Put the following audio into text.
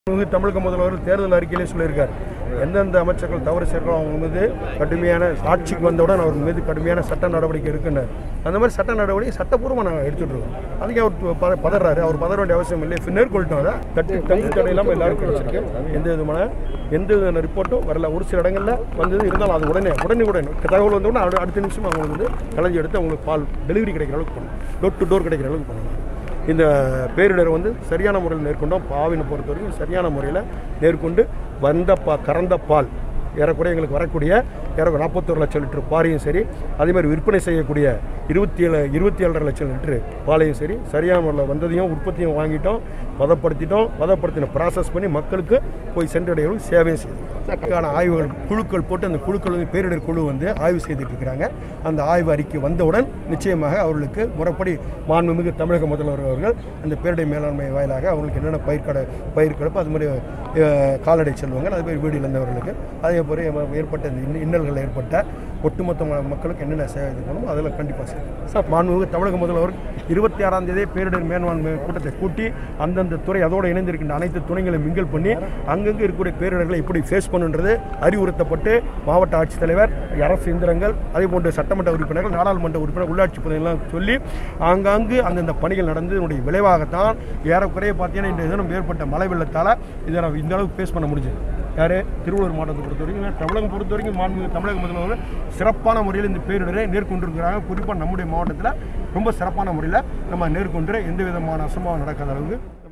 வந்து தமிழக முதல்வர் தேர்தல் அறிக்கையிலே சொல்லியிருக்கார் எந்தெந்த அமைச்சர்கள் தவறு செய்யறோம் அவங்க மீது கடுமையான ஆட்சிக்கு வந்தவுடன் அவர் மீது கடுமையான சட்ட நடவடிக்கை இருக்குன்னார் அந்த மாதிரி சட்ட நடவடிக்கை சட்டப்பூர்வமாக நாங்கள் எடுத்துட்டு இருக்கோம் அதுக்கு அவர் பத பதறாரு அவர் பதற வேண்டிய அவசியம் இல்லை இப்போ மேற்கொள்ளட்டும் அதை தட்டு தங்கு தடை இல்லாமல் எல்லாரும் கிடைச்சிருக்கு எந்த விதமான எந்த விதமான ரிப்போர்ட்டும் வரல ஒரு சில இடங்களில் வந்தது இருந்தாலும் அது உடனே உடனே உடனே தகவல் வந்தவுடனே அடு- அடுத்த நிமிஷம் அவங்களுக்கு வந்து கலைஞ்சி எடுத்து அவங்களுக்கு பால் டெலிவரி கிடைக்கிற அளவுக்கு பண்ணணும் டோர் டு டோர் கிடைக்கிற அளவுக்கு பண்ணணும் இந்த பேரிடரை வந்து சரியான முறையில் மேற்கொண்டோம் பாவினை பொறுத்த வரைக்கும் சரியான முறையில் மேற்கொண்டு வந்த பா கறந்த பால் ஏறக்குறைய எங்களுக்கு வரக்கூடிய ஏற நாற்பத்தொரு லட்சம் லிட்டர் பாலையும் சரி அதே மாதிரி விற்பனை செய்யக்கூடிய இருபத்தி ஏழு இருபத்தி ஏழரை லட்சம் லிட்டரு பாலையும் சரி சரியான முறையில் வந்ததையும் உற்பத்தியும் வாங்கிட்டோம் பதப்படுத்திட்டோம் பதப்படுத்தின ப்ராசஸ் பண்ணி மக்களுக்கு போய் சென்றடையவும் சேவையும் செய்தோம் அதுக்கான ஆய்வுகள் குழுக்கள் போட்டு அந்த குழுக்கள் வந்து பேரிடர் குழு வந்து ஆய்வு செய்துட்டு இருக்கிறாங்க அந்த ஆய்வு அறிக்கை வந்தவுடன் நிச்சயமாக அவர்களுக்கு முறைப்படி மாண்புமிகு தமிழக முதல்வர் அவர்கள் அந்த பேரிடர் மேலாண்மை வாயிலாக அவங்களுக்கு என்னென்ன பயிர்க்கடை பயிர்க்கடப்பு அது மாதிரி அஹ், கால்நடை செல்வங்கள் அது மாதிரி வீடு இழந்தவர்களுக்கு அதே போல ஏற்பட்ட இந்த இன்ன- இன்னல்கள் ஏற்பட்ட ஒட்டுமொத்த ம- மக்களுக்கு என்னென்ன சேவை இருக்கணும் அதில் கண்டிப்பாக செய்யும் சார் மாண்புமிகு தமிழக முதல்வர் இருபத்தி ஆறாம் தேதி பேரிடர் மேலாண்மை கூட்டத்தை கூட்டி அந்தந்த துறை அதோடு இணைந்திருக்கின்ற அனைத்து துறைகளையும் மிங்கிள் பண்ணி அங்கங்கே இருக்கக்கூடிய பேரிடர்களை எப்படி ஃபேஸ் பண்ணுன்றது அறிவுறுத்தப்பட்டு மாவட்ட ஆட்சித்தலைவர் அரசு இயந்திரங்கள் அதே போன்று சட்டமன்ற உறுப்பினர்கள் நாடாளுமன்ற உறுப்பினர் உள்ளாட்சி பகுதிகளெல்லாம் சொல்லி ஆங்காங்கு அந்தந்த பணிகள் நடந்து இதனுடைய விளைவாகத்தான் ஏறக்குறைய பார்த்தீங்கன்னா இந்த தினம் ஏற்பட்ட மழை வெள்ளத்தால் இதை நம்ம இந்த அளவுக்கு ஃபேஸ் பண்ண முடிஞ்சது யார் திருவள்ளூர் மாவட்டத்தை பொறுத்த வரைக்கும் தமிழகம் பொறுத்த வரைக்கும் மாண்புமிகு தமிழக முதல்வர் சிறப்பான முறையில் இந்த பேரிடரை நேர்கொண்டிருக்கிறாங்க குறிப்பாக நம்முடைய மாவட்டத்தில் ரொம்ப சிறப்பான முறையில் நம்ம நேர்கொண்டு எந்த விதமான அசம்பாவம் நடக்காத அளவுக்கு